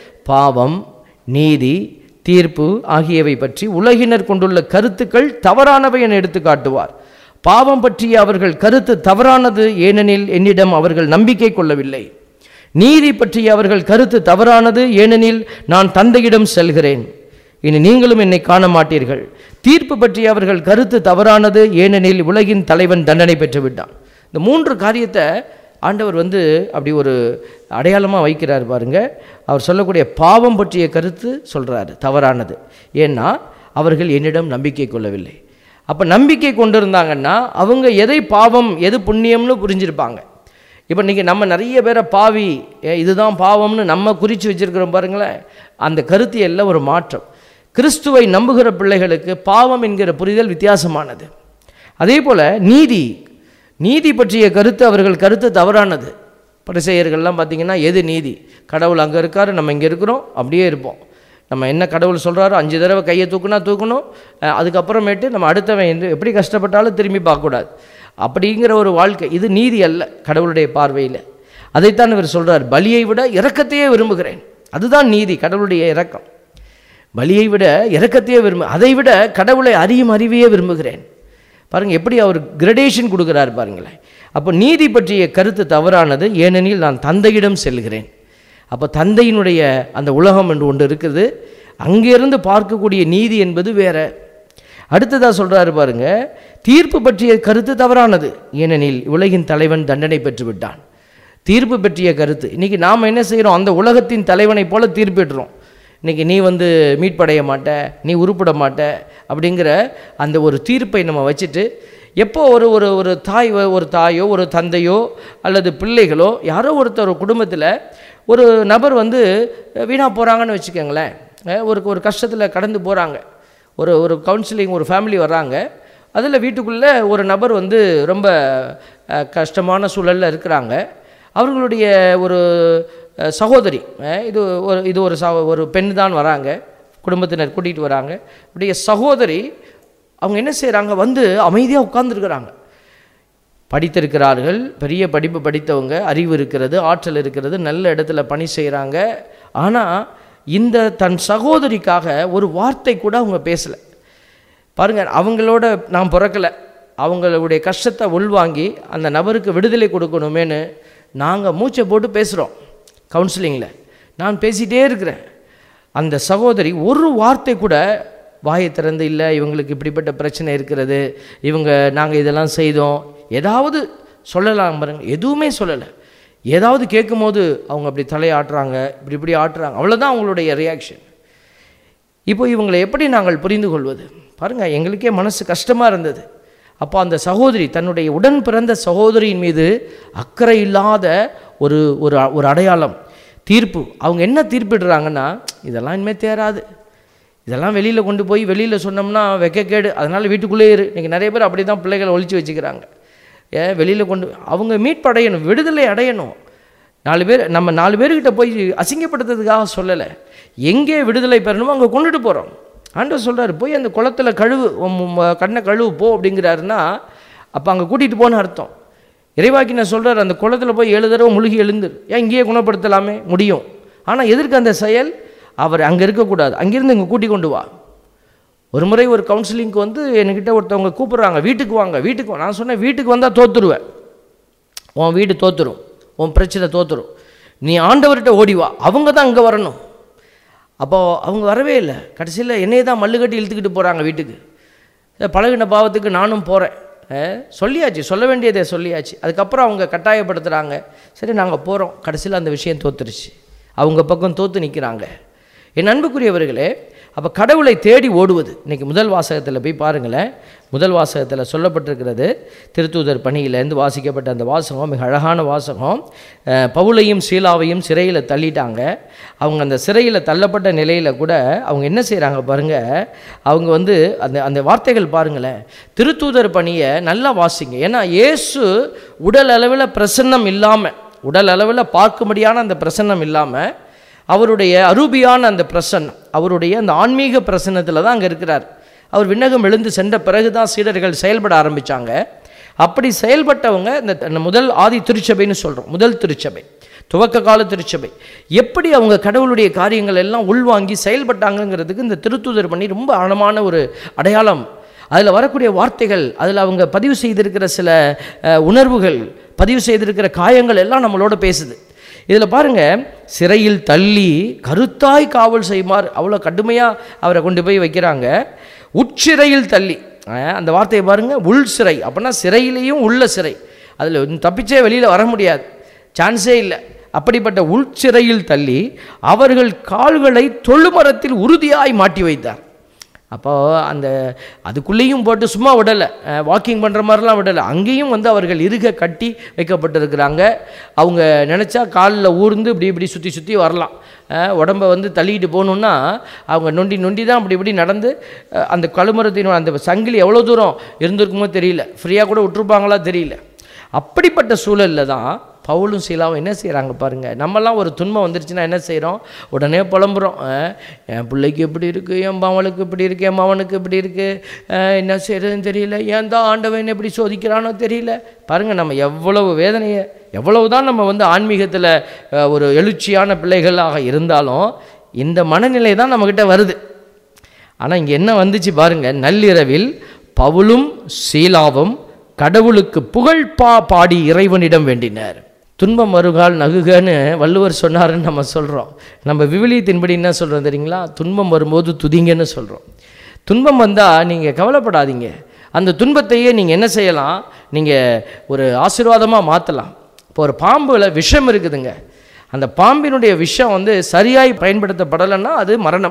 Speaker 2: பாவம் நீதி தீர்ப்பு ஆகியவை பற்றி உலகினர் கொண்டுள்ள கருத்துக்கள் தவறானவை என எடுத்து காட்டுவார் பாவம் பற்றிய அவர்கள் கருத்து தவறானது ஏனெனில் என்னிடம் அவர்கள் நம்பிக்கை கொள்ளவில்லை நீதி பற்றிய அவர்கள் கருத்து தவறானது ஏனெனில் நான் தந்தையிடம் செல்கிறேன் இனி நீங்களும் என்னை காண மாட்டீர்கள் தீர்ப்பு பற்றிய அவர்கள் கருத்து தவறானது ஏனெனில் உலகின் தலைவன் தண்டனை பெற்று விட்டான் இந்த மூன்று காரியத்தை ஆண்டவர் வந்து அப்படி ஒரு அடையாளமாக வைக்கிறார் பாருங்க அவர் சொல்லக்கூடிய பாவம் பற்றிய கருத்து சொல்கிறாரு தவறானது ஏன்னா அவர்கள் என்னிடம் நம்பிக்கை கொள்ளவில்லை அப்போ நம்பிக்கை கொண்டிருந்தாங்கன்னா அவங்க எதை பாவம் எது புண்ணியம்னு புரிஞ்சிருப்பாங்க இப்போ இன்றைக்கி நம்ம நிறைய பேரை பாவி ஏ, இதுதான் பாவம்னு நம்ம குறித்து வச்சிருக்கிறோம் பாருங்களேன் அந்த கருத்து எல்லாம் ஒரு மாற்றம் கிறிஸ்துவை நம்புகிற பிள்ளைகளுக்கு பாவம் என்கிற புரிதல் வித்தியாசமானது அதே போல் நீதி நீதி பற்றிய கருத்து அவர்கள் கருத்து தவறானது பரிசெயர்கள்லாம் பார்த்தீங்கன்னா எது நீதி கடவுள் அங்கே இருக்காரு நம்ம இங்கே இருக்கிறோம் அப்படியே இருப்போம் நம்ம என்ன கடவுள் சொல்கிறாரோ அஞ்சு தடவை கையை தூக்குனா தூக்கணும் அஹ் அதுக்கப்புறமேட்டு நம்ம அடுத்தவன் எந்த- எப்படி கஷ்டப்பட்டாலும் திரும்பி பார்க்கக்கூடாது அப்படிங்கிற ஒரு வாழ்க்கை இது நீதி அல்ல கடவுளுடைய பார்வையில் அதைத்தான் இவர் சொல்றார் பலியை விட இரக்கத்தையே விரும்புகிறேன் அதுதான் நீதி கடவுளுடைய இரக்கம் பலியை விட இரக்கத்தையே விரும்பு அதை விட கடவுளை அறியும் அறிவையே விரும்புகிறேன் பாருங்க எப்படி அவர் கிரடேஷன் கொடுக்குறார் பாருங்களேன் அப்போ நீதி பற்றிய கருத்து தவறானது ஏனெனில் நான் தந்தையிடம் செல்கிறேன் அப்போ தந்தையினுடைய அந்த உலகம் என்று ஒன்று இருக்குது அங்கிருந்து பார்க்கக்கூடிய நீதி என்பது வேற அடுத்ததாக சொல்றாரு பாருங்க தீர்ப்பு பற்றிய கருத்து தவறானது ஏனெனில் உலகின் தலைவன் தண்டனை பெற்று விட்டான் தீர்ப்பு பற்றிய கருத்து இன்னைக்கு நாம் என்ன செய்கிறோம் அந்த உலகத்தின் தலைவனைப் போல தீர்ப்பிடுறோம் இன்னைக்கு நீ வந்து மீட்படைய மாட்ட நீ உருப்பட மாட்ட அப்படிங்கிற அந்த ஒரு தீர்ப்பை நம்ம வச்சுட்டு எப்போ ஒரு ஒரு ஒரு தாய் வ- ஒரு தாயோ ஒரு தந்தையோ அல்லது பிள்ளைகளோ யாரோ ஒருத்தர் ஒரு குடும்பத்தில் ஒரு நபர் வந்து வீணாக போகிறாங்கன்னு வச்சுக்கோங்களேன் அஹ் ஒரு ஒரு கஷ்டத்தில் கடந்து போகிறாங்க ஒரு ஒரு கவுன்சிலிங் ஒரு ஃபேமிலி வர்றாங்க அதில் வீட்டுக்குள்ளே ஒரு நபர் வந்து ரொம்ப அஹ், கஷ்டமான சூழலில் இருக்கிறாங்க அவர்களுடைய ஒரு அஹ், சகோதரி அஹ், இது ஒரு இது ஒரு ச ஒரு பெண் தான் வராங்க குடும்பத்தினர் கூட்டிகிட்டு வராங்க உடைய சகோதரி அவங்க என்ன செய்கிறாங்க வந்து அமைதியாக உட்கார்ந்துருக்குறாங்க படித்திருக்கிறார்கள் பெரிய படிப்பு படித்தவங்க அறிவு இருக்கிறது ஆற்றல் இருக்கிறது நல்ல இடத்துல பணி செய்கிறாங்க ஆனால் இந்த தன் சகோதரிக்காக ஒரு வார்த்தை கூட அவங்க பேசலை பாருங்க அவங்களோட நான் பிறக்கலை அவங்களுடைய கஷ்டத்தை உள்வாங்கி அந்த நபருக்கு விடுதலை கொடுக்கணுமேன்னு நாங்கள் மூச்சை போட்டு பேசுகிறோம் கவுன்சிலிங்கில் நான் பேசிகிட்டே இருக்கிறேன் அந்த சகோதரி ஒரு வார்த்தை கூட வாயை திறந்து இல்லை இவங்களுக்கு இப்படிப்பட்ட பிரச்சனை இருக்கிறது இவங்க நாங்கள் இதெல்லாம் செய்தோம் ஏதாவது சொல்லலாம் பாருங்க எதுவுமே சொல்லலை ஏதாவது கேட்கும்போது அவங்க அப்படி தலையாட்டுறாங்க இப்படி இப்படி ஆட்டுறாங்க அவ்வளோதான் அவங்களுடைய ரியாக்ஷன் இப்போ இவங்களை எப்படி நாங்கள் புரிந்து கொள்வது பாருங்கள் எங்களுக்கே மனசு கஷ்டமாக இருந்தது அப்போ அந்த சகோதரி தன்னுடைய உடன் பிறந்த சகோதரியின் மீது அக்கறை இல்லாத ஒரு ஒரு ஒரு அடையாளம் தீர்ப்பு அவங்க என்ன தீர்ப்பிடுறாங்கன்னா இதெல்லாம் இனிமேல் தேராது இதெல்லாம் வெளியில் கொண்டு போய் வெளியில் சொன்னோம்னா வெக்கக்கேடு அதனால் வீட்டுக்குள்ளே இரு இன்றைக்கி நிறைய பேர் அப்படி தான் பிள்ளைகளை ஒழிச்சு வச்சுக்கிறாங்க ஏன் வெளியில் கொண்டு அவங்க மீட்படையணும் விடுதலை அடையணும் நாலு பேர் நம்ம நாலு பேர்கிட்ட போய் அசிங்கப்படுத்துறதுக்காக சொல்லலை எங்கே விடுதலை பெறணுமோ அங்கே கொண்டுட்டு போகிறோம் ஆண்டவர் சொல்கிறார் போய் அந்த குளத்துல கழுவு உன் மு- கண்ணை கழுவு போ அப்படிங்கிறாருன்னா அப்போ அங்கே கூட்டிகிட்டு போன அர்த்தம் இறைவாக்கி நான் சொல்கிறார் அந்த குளத்துல போய் ஏழு தடவை முழுகி எழுந்துரு ஏன் இங்கேயே குணப்படுத்தலாமே முடியும் ஆனால் எதற்கு அந்த செயல் அவர் அங்கே இருக்கக்கூடாது அங்கேருந்து இங்கே கூட்டி கொண்டு வா ஒரு முறை ஒரு கவுன்சிலிங்க்கு வந்து என்கிட்ட ஒருத்தவங்க கூப்பிட்றாங்க வீட்டுக்கு வாங்க வீட்டுக்கு வா நான் சொன்னேன் வீட்டுக்கு வந்தால் தோத்துருவேன் உன் வீடு தோத்துரும் உன் பிரச்சனை தோத்துரும் நீ ஆண்டவர்கிட்ட ஓடி வா அவங்க தான் அங்கே வரணும் அப்போ அவங்க வரவே இல்லை கடைசியில் என்னையே தான் மல்லு கட்டி இழுத்துக்கிட்டு போகிறாங்க வீட்டுக்கு அஹ் பழகுன பாவத்துக்கு நானும் போகிறேன் சொல்லியாச்சு சொல்ல வேண்டியதை சொல்லியாச்சு அதுக்கப்புறம் அவங்க கட்டாயப்படுத்துகிறாங்க சரி நாங்கள் போகிறோம் கடைசியில் அந்த விஷயம் தோத்துருச்சு அவங்க பக்கம் தோத்து நிற்கிறாங்க என் அன்புக்குரியவர்களே அப்போ கடவுளை தேடி ஓடுவது இன்னைக்கு முதல் வாசகத்தில் போய் பாருங்களேன் முதல் வாசகத்தில் சொல்லப்பட்டிருக்கிறது திருத்தூதர் பணியிலேருந்து வாசிக்கப்பட்ட அந்த வாசகம் மிக அழகான வாசகம் அஹ், பவுலையும் சீலாவையும் சிறையில் தள்ளிட்டாங்க அவங்க அந்த சிறையில் தள்ளப்பட்ட நிலையில் கூட அவங்க என்ன செய்கிறாங்க பாருங்கள் அவங்க வந்து அந்த அந்த வார்த்தைகள் பாருங்களேன் திருத்தூதர் பணியை நல்லா வாசிங்க ஏன்னா இயேசு உடல் அளவில் பிரசன்னம் இல்லாமல் உடல் அளவில் பார்க்கும்படியான அந்த பிரசன்னம் இல்லாமல் அவருடைய அரூபியான அந்த பிரசன்னம் அவருடைய அந்த ஆன்மீக பிரசன்னத்தில் தான் அங்கே இருக்கிறார் அவர் விண்ணகம் எழுந்து சென்ற பிறகு தான் சீடர்கள் செயல்பட ஆரம்பித்தாங்க அப்படி செயல்பட்டவங்க இந்த இந்த முதல் ஆதி திருச்சபைன்னு சொல்கிறோம் முதல் திருச்சபை துவக்க கால திருச்சபை எப்படி அவங்க கடவுளுடைய காரியங்கள் எல்லாம் உள்வாங்கி செயல்பட்டாங்கங்கிறதுக்கு இந்த திருத்தூதர் பண்ணி ரொம்ப ஆழமான ஒரு அடையாளம் அதில் வரக்கூடிய வார்த்தைகள் அதில் அவங்க பதிவு செய்திருக்கிற சில அஹ், உணர்வுகள் பதிவு செய்திருக்கிற காயங்கள் எல்லாம் நம்மளோட பேசுது இதில் பாருங்க சிறையில் தள்ளி கருத்தாய் காவல் செய்யுமாறு அவ்வளோ கடுமையாக அவரை கொண்டு போய் வைக்கிறாங்க உட்சிறையில் தள்ளி அஹ், அந்த வார்த்தையை பாருங்க உள் சிறை அப்படின்னா சிறையிலையும் உள்ள சிறை அதில் தப்பிச்சே வெளியில் வர முடியாது சான்ஸே இல்லை அப்படிப்பட்ட உள்சிறையில் தள்ளி அவர்கள் கால்களை தொழுமரத்தில் உறுதியாய் மாட்டி வைத்தார் அப்போ அந்த அதுக்குள்ளேயும் போட்டு சும்மா விடலை வாக்கிங் பண்ணுற மாதிரிலாம் விடலை அங்கேயும் வந்து அவர்கள் இருக கட்டி வைக்கப்பட்டிருக்கிறாங்க அவங்க நினச்சா காலில் ஊர்ந்து இப்படி இப்படி சுற்றி சுற்றி வரலாம் அஹ், உடம்ப வந்து தள்ளிக்கிட்டு போகணுன்னா அவங்க நொண்டி நொண்டி தான் அப்படி இப்படி நடந்து அஹ், அந்த கழுமரத்தின் அந்த சங்கிலி எவ்வளோ தூரம் இருந்திருக்குமோ தெரியல ஃப்ரீயாக கூட விட்டுருப்பாங்களா தெரியல அப்படிப்பட்ட சூழலில் தான் பவுலும் சீலாவும் என்ன செய்கிறாங்க பாருங்கள் நம்மலாம் ஒரு துன்பம் வந்துருச்சுன்னா என்ன செய்கிறோம் உடனே புலம்புறோம் அஹ், என் பிள்ளைக்கு இப்படி இருக்குது என் மவளுக்கு இப்படி இருக்குது என் மவனுக்கு இப்படி இருக்குது என்ன செய்கிறதுன்னு தெரியல ஏன் தான் ஆண்டவன் எப்படி சோதிக்கிறானோ தெரியல பாருங்கள் நம்ம எவ்வளவு வேதனையை எவ்வளவு தான் நம்ம வந்து ஆன்மீகத்தில் அஹ், ஒரு எழுச்சியான பிள்ளைகளாக இருந்தாலும் இந்த மனநிலை தான் நம்மக்கிட்ட வருது ஆனால் இங்கே என்ன வந்துச்சு பாருங்க நள்ளிரவில் பவுலும் சீலாவும் கடவுளுக்கு புகழ் பா பாடி இறைவனிடம் வேண்டினர் துன்பம் வருகால் நகுகன்னு வள்ளுவர் சொன்னாருன்னு நம்ம சொல்கிறோம் நம்ம விவிலியத்தின்படி என்ன சொல்கிறோம் தெரியுங்களா துன்பம் வரும்போது துதிங்கன்னு சொல்கிறோம் துன்பம் வந்தால் நீங்கள் கவலைப்படாதீங்க அந்த துன்பத்தையே நீங்கள் என்ன செய்யலாம் நீங்கள் ஒரு ஆசீர்வாதமாக மாற்றலாம் இப்போ ஒரு பாம்புல விஷம் இருக்குதுங்க அந்த பாம்பினுடைய விஷம் வந்து சரியாய் பயன்படுத்தப்படலைன்னா அது மரணம்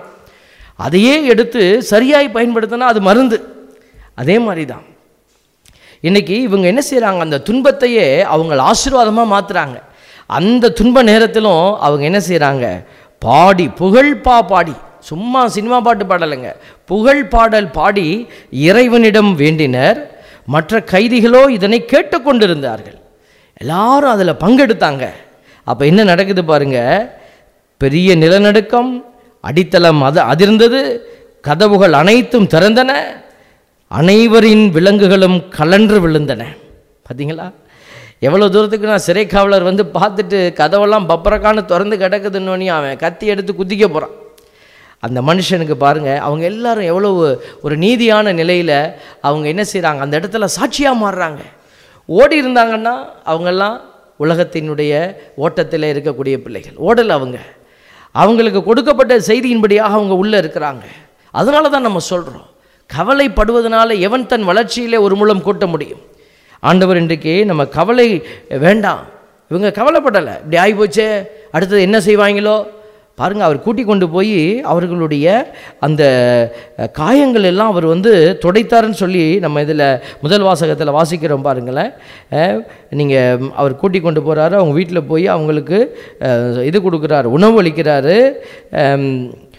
Speaker 2: அதையே எடுத்து சரியாய் பயன்படுத்தினா அது மருந்து அதே மாதிரி தான் இன்னைக்கு இவங்க என்ன செய்கிறாங்க அந்த துன்பத்தையே அவங்க ஆசீர்வாதமாக மாற்றுறாங்க அந்த துன்ப நேரத்திலும் அவங்க என்ன செய்கிறாங்க பாடி புகழ் பா பாடி சும்மா சினிமா பாட்டு பாடலைங்க புகழ் பாடல் பாடி இறைவனிடம் வேண்டினர் மற்ற கைதிகளோ இதனை கேட்டுக்கொண்டிருந்தார்கள் எல்லாரும் அதில் பங்கெடுத்தாங்க அப்போ என்ன நடக்குது பாருங்க பெரிய நிலநடுக்கம் அடித்தளம் அது அதிர்ந்தது கதவுகள் அனைத்தும் திறந்தன அனைவரின் விலங்குகளும் கலன்று விழுந்தன பார்த்தீங்களா எவ்வளோ தூரத்துக்கு நான் சிறை காவலர் வந்து பார்த்துட்டு கதவெல்லாம் பப்பரக்கான்னு திறந்து கிடக்குதுன்னு அவன் கத்தி எடுத்து குத்திக்க போகிறான் அந்த மனுஷனுக்கு பாருங்கள் அவங்க எல்லாரும் எவ்வளோ ஒரு நீதியான நிலையில் அவங்க என்ன செய்கிறாங்க அந்த இடத்துல சாட்சியாக மாறுறாங்க ஓடி இருந்தாங்கன்னா அவங்கெல்லாம் உலகத்தினுடைய ஓட்டத்தில் இருக்கக்கூடிய பிள்ளைகள் ஓடலை அவங்க அவங்களுக்கு கொடுக்கப்பட்ட செய்தியின்படியாக அவங்க உள்ளே இருக்கிறாங்க அதனால தான் நம்ம சொல்கிறோம் கவலைப்படுவதனால எவன் தன் வளர்ச்சியிலே ஒரு முழம் கூட்ட முடியும் ஆண்டவர் இன்றைக்கு நம்ம கவலை வேண்டாம் இவங்க கவலைப்படலை இப்படி ஆகி போச்சே அடுத்தது என்ன செய்வாங்களோ பாருங்க அவர் கூட்டி கொண்டு போய் அவர்களுடைய அந்த அஹ், காயங்கள் எல்லாம் அவர் வந்து துடைத்தாருன்னு சொல்லி நம்ம இதில் முதல் வாசகத்தில் வாசிக்கிறோம் பாருங்களேன் நீங்கள் அவர் கூட்டி கொண்டு போகிறாரு அவங்க வீட்டில் போய் அவங்களுக்கு அஹ், இது கொடுக்குறாரு உணவு அளிக்கிறாரு அம்,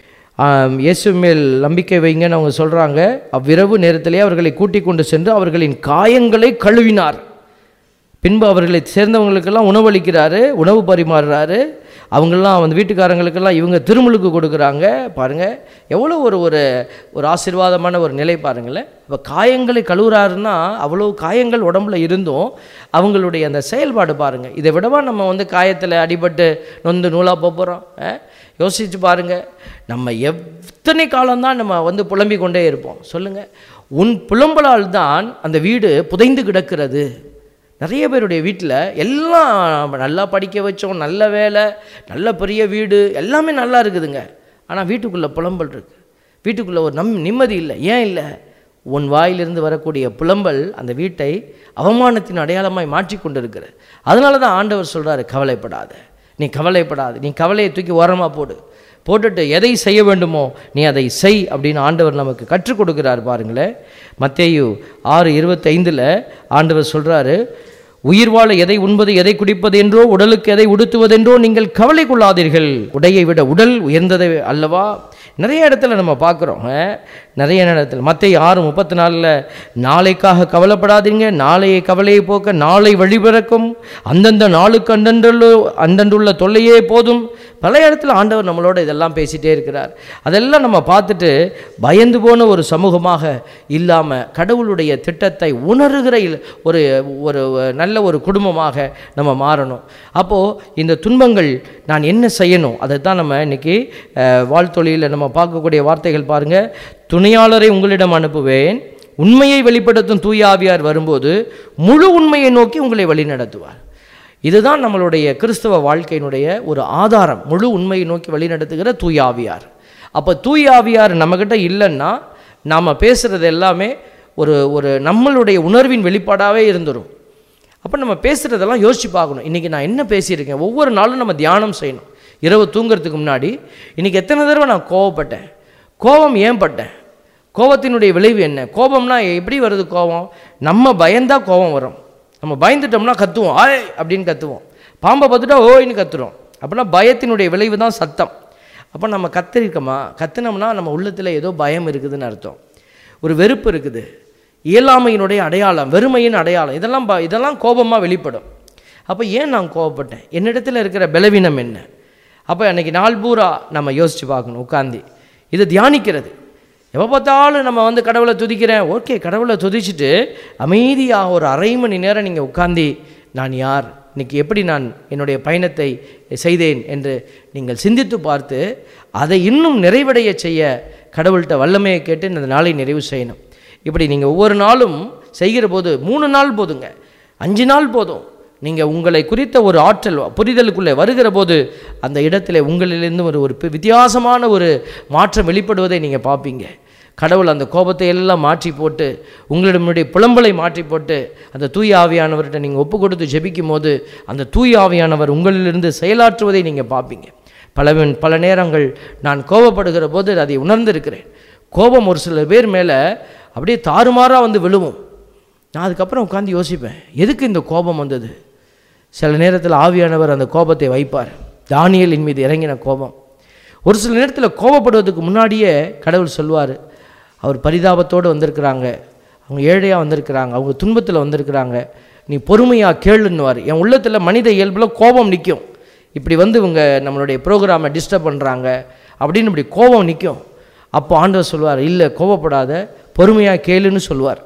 Speaker 2: ஆம், இயேசு மேல் நம்பிக்கை வைங்கன்னு அவங்க சொல்கிறாங்க அவ்விரவு நேரத்திலே அவர்களை கூட்டிக் கொண்டு சென்று அவர்களின் காயங்களை கழுவினார் பின்பு அவர்களை சேர்ந்தவங்களுக்கெல்லாம் உணவளிக்கிறாரு உணவு பரிமாறுறாரு அவங்கெல்லாம் வந்து வீட்டுக்காரங்களுக்கெல்லாம் இவங்க திருமுழுக்கு கொடுக்குறாங்க பாருங்கள் எவ்வளோ ஒரு ஒரு ஒரு ஆசீர்வாதமான ஒரு நிலை பாருங்களேன் இப்போ காயங்களை கழுவுறாருன்னா அவ்வளோ காயங்கள் உடம்புல இருந்தும் அவங்களுடைய அந்த செயல்பாடு பாருங்கள் இதை விடவா நம்ம வந்து காயத்தில் அடிபட்டு நொந்து நூலாக போக போகிறோம் யோசிச்சு பாருங்கள் நம்ம எத்தனை காலம்தான் நம்ம வந்து புலம்பிக் கொண்டே இருப்போம் சொல்லுங்கள் உன் புலம்பலால் தான் அந்த வீடு புதைந்து கிடக்கிறது நிறைய பேருடைய வீட்டில் எல்லாம் நல்லா படிக்க வச்சோம் நல்ல வேலை நல்ல பெரிய வீடு எல்லாமே நல்லா இருக்குதுங்க ஆனால் வீட்டுக்குள்ளே புலம்பல் இருக்கு வீட்டுக்குள்ளே ஒரு நம் நிம்மதி இல்லை ஏன் இல்லை உன் வாயிலிருந்து வரக்கூடிய புலம்பல் அந்த வீட்டை அவமானத்தின் அடையாளமாய் மாற்றி கொண்டு இருக்கிறது அதனால தான் ஆண்டவர் சொல்கிறாரு கவலைப்படாத நீ கவலைப்படாத நீ கவலையை தூக்கி ஓரமாக போடு போட்டுட்டு எதை செய்ய வேண்டுமோ நீ அதை செய் அப்படின்னு ஆண்டவர் நமக்கு கற்றுக் கொடுக்கிறார் பாருங்களேன் மத்தேயு ஆறு இருபத்தைந்தில் ஆண்டவர் சொல்கிறாரு உயிர் வாழ எதை உண்பது எதை குடிப்பது என்றோ உடலுக்கு எதை உடுத்துவதென்றோ நீங்கள் கவலை கொள்ளாதீர்கள் உடையை விட உடல் உயர்ந்ததை அல்லவா நிறைய இடத்துல நம்ம பார்க்குறோம் நிறைய இடத்துல மத்திய ஆறு முப்பத்தி நாலில் நாளைக்காக கவலைப்படாதீங்க நாளைய கவலையை போக்க நாளை வழிபிறக்கும் அந்தந்த நாளுக்கு அந்தண்டுள்ள அந்தண்டுள்ள தொல்லையே போதும் பல இடத்துல ஆண்டவர் நம்மளோட இதெல்லாம் பேசிகிட்டே இருக்கிறார் அதெல்லாம் நம்ம பார்த்துட்டு பயந்து போன ஒரு சமூகமாக இல்லாமல் கடவுளுடைய திட்டத்தை உணர்கிற இல்- ஒரு ஒரு நல்ல ஒரு குடும்பமாக நம்ம மாறணும் அப்போது இந்த துன்பங்கள் நான் என்ன செய்யணும் அதை தான் நம்ம இன்னைக்கு அஹ், வாழ்த்தொழியில் நம்ம பார்க்கக்கூடிய வார்த்தைகள் பாருங்கள் துணையாளரை உங்களிடம் அனுப்புவேன் உண்மையை வெளிப்படுத்தும் தூய ஆவியார் வரும்போது முழு உண்மையை நோக்கி உங்களை வழிநடத்துவார் இதுதான் நம்மளுடைய கிறிஸ்தவ வாழ்க்கையினுடைய ஒரு ஆதாரம் முழு உண்மையை நோக்கி வழிநடத்துகிற தூய ஆவியார் அப்போ தூய ஆவியார் நம்மக்கிட்ட இல்லைன்னா நாம் பேசுகிறது எல்லாமே ஒரு ஒரு நம்மளுடைய உணர்வின் வெளிப்பாடாகவே இருந்துடும் அப்போ நம்ம பேசுகிறதெல்லாம் யோசிச்சு பார்க்கணும் இன்றைக்கி நான் என்ன பேசியிருக்கேன் ஒவ்வொரு நாளும் நம்ம தியானம் செய்யணும் இரவு தூங்குறதுக்கு முன்னாடி இன்றைக்கி எத்தனை தடவை நான் கோவப்பட்டேன் கோபம் ஏன் பட்டேன் கோபத்தினுடைய விளைவு என்ன கோபம்னா எப்படி வருது கோபம் நம்ம பயந்தா கோபம் வரும் நம்ம பயந்துட்டோம்னா கத்துவோம் ஆய் அப்படின்னு கத்துவோம் பாம்பை பார்த்துட்டா ஓய்னு கத்துறோம் அப்படின்னா பயத்தினுடைய விளைவு தான் சத்தம் அப்போ நம்ம கத்திருக்கோமா கத்துனோம்னா நம்ம உள்ளத்தில் ஏதோ பயம் இருக்குதுன்னு அர்த்தம் ஒரு வெறுப்பு இருக்குது இயலாமையினுடைய அடையாளம் வெறுமையின் அடையாளம் இதெல்லாம் ப- இதெல்லாம் கோபமாக வெளிப்படும் அப்போ ஏன் நான் கோபப்பட்டேன் என்னிடத்தில் இருக்கிற பலவீனம் என்ன அப்போ அன்னைக்கு நாள் பூரா நம்ம யோசித்து பார்க்கணும் உட்காந்து இது தியானிக்கிறது எப்போ பார்த்தாலும் நம்ம வந்து கடவுளை துதிக்கிறேன் ஓகே கடவுளை துதிச்சுட்டு அமைதியாக ஒரு அரை மணி நேரம் நீங்கள் உட்காந்து நான் யார் இன்னைக்கு எப்படி நான் என்னுடைய பயணத்தை செய்தேன் என்று நீங்கள் சிந்தித்து பார்த்து அதை இன்னும் நிறைவடைய செய்ய கடவுள்கிட்ட வல்லமையை கேட்டு இந்த நாளை நிறைவு செய்யணும் இப்படி நீங்கள் ஒவ்வொரு நாளும் செய்கிற போது மூணு நாள் போதுங்க அஞ்சு நாள் போதும் நீங்கள் உங்களை குறித்த ஒரு ஆற்றல் புரிதலுக்குள்ளே வருகிற போது அந்த இடத்துல உங்களிலிருந்து ஒரு ஒரு பி- வித்தியாசமான ஒரு மாற்றம் வெளிப்படுவதை நீங்கள் பார்ப்பீங்க கடவுள் அந்த கோபத்தை எல்லாம் மாற்றி போட்டு உங்களிடமுடைய புலம்பலை மாற்றி போட்டு அந்த தூய ஆவியானவர்கிட்ட நீங்கள் ஒப்பு கொடுத்து ஜெபிக்கும் போது அந்த தூய ஆவியானவர் உங்களிலிருந்து செயலாற்றுவதை நீங்கள் பார்ப்பீங்க பல பல நேரங்கள் நான் கோபப்படுகிற போது அதை உணர்ந்திருக்கிறேன் கோபம் ஒரு சில பேர் மேலே அப்படியே தாறுமாறாக வந்து விழுவும் நான் அதுக்கப்புறம் உட்காந்து யோசிப்பேன் எதுக்கு இந்த கோபம் வந்தது சில நேரத்தில் ஆவியானவர் அந்த கோபத்தை வைப்பார் தானியலின் மீது இறங்கின கோபம் ஒரு சில நேரத்தில் கோபப்படுவதற்கு முன்னாடியே கடவுள் சொல்வார் அவர் பரிதாபத்தோடு வந்திருக்கிறாங்க அவங்க ஏழையாக வந்திருக்கிறாங்க அவங்க துன்பத்தில் வந்திருக்கிறாங்க நீ பொறுமையாக கேளுன்னுவார் என் உள்ளத்தில் மனித இயல்பில் கோபம் நிற்கும் இப்படி வந்து இவங்க நம்மளுடைய ப்ரோக்ராமை டிஸ்டர்ப் பண்ணுறாங்க அப்படின்னு இப்படி கோபம் நிற்கும் அப்போ ஆண்டவர் சொல்வார் இல்லை கோபப்படாத பொறுமையாக கேளுன்னு சொல்லுவார்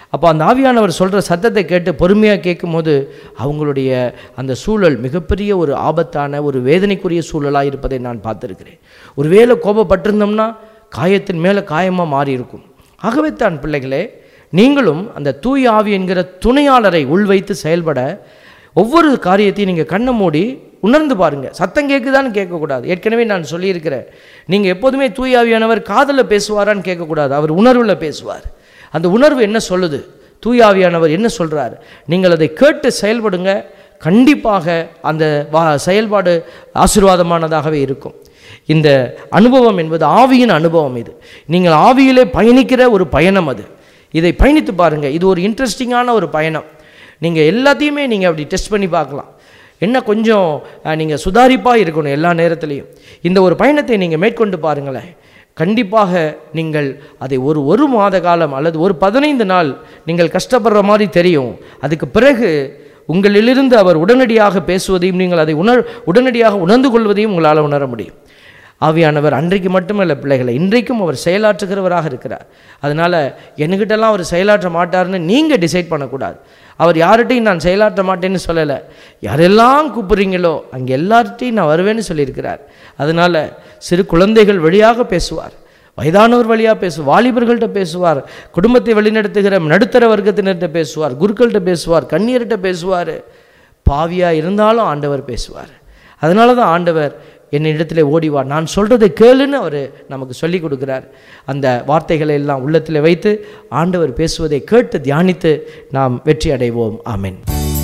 Speaker 2: அப்போ அந்த ஆவியானவர் சொல்கிற சத்தத்தை கேட்டு பொறுமையாக கேட்கும்போது அவங்களுடைய அந்த சூழல் மிகப்பெரிய ஒரு ஆபத்தான ஒரு வேதனைக்குரிய சூழலாக இருப்பதை நான் பார்த்துருக்கிறேன் ஒருவேளை கோபப்பட்டிருந்தோம்னா காயத்தின் மேலே காயமாக மாறி இருக்கும் ஆகவே தான் பிள்ளைகளே நீங்களும் அந்த தூய் ஆவி என்கிற துணையாளரை உள்வைத்து செயல்பட ஒவ்வொரு காரியத்தையும் நீங்கள் கண்ணை மூடி உணர்ந்து பாருங்கள் சத்தம் கேட்குதான்னு கேட்கக்கூடாது ஏற்கனவே நான் சொல்லியிருக்கிறேன் நீங்கள் எப்போதுமே தூய் ஆவியானவர் காதில் பேசுவாரான்னு கேட்கக்கூடாது அவர் உணர்வில் பேசுவார் அந்த உணர்வு என்ன சொல்லுது தூய் ஆவியானவர் என்ன சொல்கிறார் நீங்கள் அதை கேட்டு செயல்படுங்க கண்டிப்பாக அந்த வா செயல்பாடு ஆசீர்வாதமானதாகவே இருக்கும் இந்த அனுபவம் என்பது ஆவியின் அனுபவம் இது நீங்கள் ஆவியிலே பயணிக்கிற ஒரு பயணம் அது இதை பயணித்து பாருங்கள் இது ஒரு இன்ட்ரெஸ்டிங்கான ஒரு பயணம் நீங்கள் எல்லாத்தையுமே நீங்கள் அப்படி டெஸ்ட் பண்ணி பார்க்கலாம் என்ன கொஞ்சம் நீங்கள் சுதாரிப்பாக இருக்கணும் எல்லா நேரத்துலையும் இந்த ஒரு பயணத்தை நீங்கள் மேற்கொண்டு பாருங்களேன் கண்டிப்பாக நீங்கள் அதை ஒரு ஒரு மாத காலம் அல்லது ஒரு பதினைந்து நாள் நீங்கள் கஷ்டப்படுற மாதிரி தெரியும் அதுக்கு பிறகு உங்களிலிருந்து அவர் உடனடியாக பேசுவதையும் நீங்கள் அதை உணர் உடனடியாக உணர்ந்து கொள்வதையும் உங்களால் உணர முடியும் ஆவியானவர் அன்றைக்கு மட்டுமல்ல பிள்ளைகளை இன்றைக்கும் அவர் செயலாற்றுகிறவராக இருக்கிறார் அதனால் என்கிட்டலாம் அவர் செயலாற்ற மாட்டார்னு நீங்கள் டிசைட் பண்ணக்கூடாது அவர் யார்கிட்டையும் நான் செயலாற்ற மாட்டேன்னு சொல்லலை யாரெல்லாம் கூப்பிட்றீங்களோ அங்கே எல்லார்ட்டையும் நான் வருவேன்னு சொல்லியிருக்கிறார் அதனால் சிறு குழந்தைகள் வழியாக பேசுவார் வயதானவர் வழியாக பேசுவார் வாலிபர்கள்ட்ட பேசுவார் குடும்பத்தை வழிநடத்துகிற நடுத்தர வர்க்கத்தினர்கிட்ட பேசுவார் குருக்கள்கிட்ட பேசுவார் கண்ணீர்கிட்ட பேசுவார் பாவியாக இருந்தாலும் ஆண்டவர் பேசுவார் அதனால தான் ஆண்டவர் என்னிடத்துல ஓடிவா நான் சொல்கிறதை கேளுன்னு அவர் நமக்கு சொல்லி கொடுக்குறார் அந்த வார்த்தைகளை எல்லாம் உள்ளத்தில் வைத்து ஆண்டவர் பேசுவதை கேட்டு தியானித்து நாம் வெற்றி அடைவோம் ஆமென்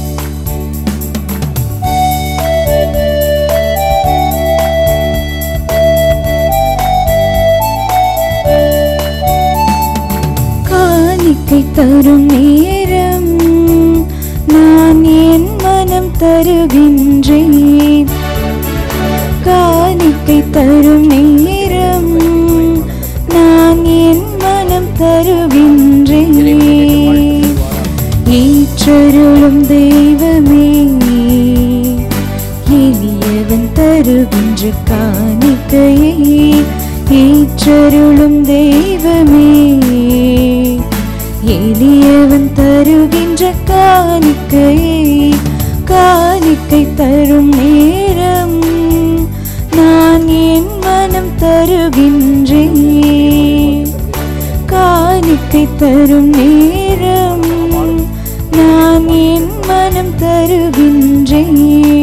Speaker 1: காணிக்கை தரும் நேரம் நான் என் மனம் தருகின்றேன் காணிக்கை தரும் நேரம் நான் என் மனம் தருகின்றேன் ஏற்றருளும் தெய்வமே எளியவன் தருகின்ற காணிக்கையை ஏற்றருளும் தெய்வமே எளியவன் தருகின்ற காணிக்கையை காணிக்கை தரும் நேரம் நான் என் மனம் தருகின்றேன் காணிக்கை தரும் நேரம் நான் என் மனம் தருகின்றேன்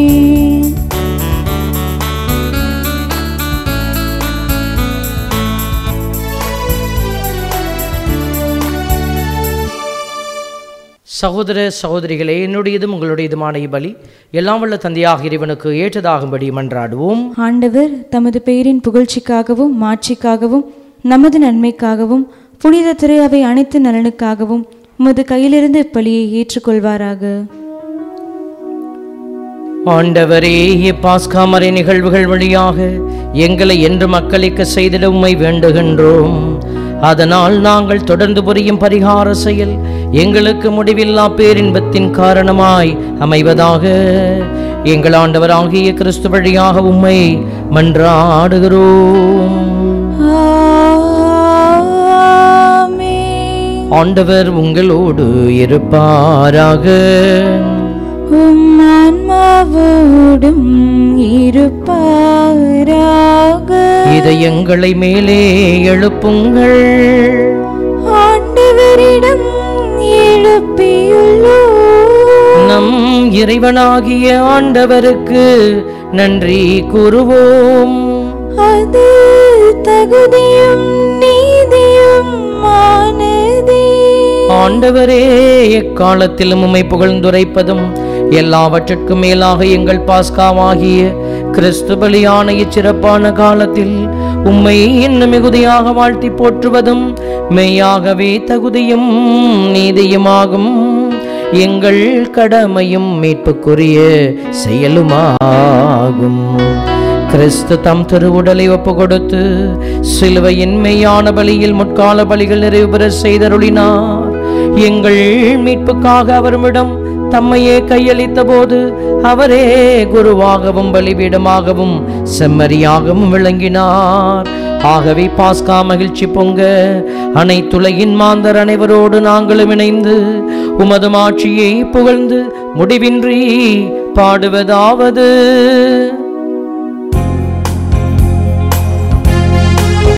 Speaker 2: சகோதர சகோதரிகளே என்னுடையதும் உங்களுடையதுமான இப்பலி எல்லாம் வல்ல தந்தையாக இறைவனுக்கு ஏற்றதாகும்படி மன்றாடுவோம்
Speaker 1: ஆண்டவர் தமது பெயரின் புகழ்ச்சிக்காகவும் மாட்சிக்காகவும் நமது நன்மைக்காகவும் புனித திரு அவை அனைத்து நலனுக்காகவும் உமது கையிலிருந்து இப்பலியை ஏற்றுக்கொள்வாராக
Speaker 2: ஆண்டவரே இப்பாஸ்காமரை நிகழ்வுகள் வழியாக எங்களை என்று மக்களிக்க செய்திட உம்மை வேண்டுகின்றோம் அதனால் நாங்கள் தொடர்ந்து புரியும் பரிகார செயல் எங்களுக்கு முடிவில்லா பேரின்பத்தின் காரணமாய் அமைவதாக எங்கள் ஆண்டவராகிய கிறிஸ்து வழியாக உம்மை மன்றாடுகிறோம்
Speaker 1: ஆமென்.
Speaker 2: ஆண்டவர் உங்களோடு இருப்பாராக
Speaker 1: உம் ஆன்மாவோடும் இருப்பாராக
Speaker 2: இதயங்களை மேலே எழுப்புங்கள்
Speaker 1: ஆண்டவரிடம் எழுப்பியுள்ளோ
Speaker 2: நம் இறைவனாகிய ஆண்டவருக்கு நன்றி கூறுவோம்
Speaker 1: அது தகுதியும் நீதியும் ஆனதே
Speaker 2: ஆண்டவரே எக்காலத்திலும் உம்மை புகழ்ந்துரைப்பதும் எல்லாவற்றிற்கும் மேலாக எங்கள் பாஸ்காவாகிய கிறிஸ்து பலியான இச்சிறப்பான காலத்தில் உம்மை இன்னும் மிகுதியாக வாழ்த்தி போற்றுவதும் மெய்யாகவே தகுதியும் நீதியுமாகும் எங்கள் கடமையும் மீட்புக்குரிய செயலுமாகும் கிறிஸ்து தம் திருவுடலை ஒப்பு கொடுத்து சிலுவையின் மெய்யான பலியில் முற்கால பலிகள் நிறைவு பெற செய்தருளினார் எங்கள் மீட்புக்காக அவரிடம் தம்மையே கையளித்த போது அவரே குருவாகவும் பலிபீடமாகவும் செம்மறியாகவும் விளங்கினார் ஆகவே பாஸ்கா மகிழ்ச்சி பொங்க அனைத்துலகின் மாந்தர் அனைவரோடு நாங்களும் இணைந்து உமது மாட்சியை புகழ்ந்து முடிவின்றி பாடுவதாவது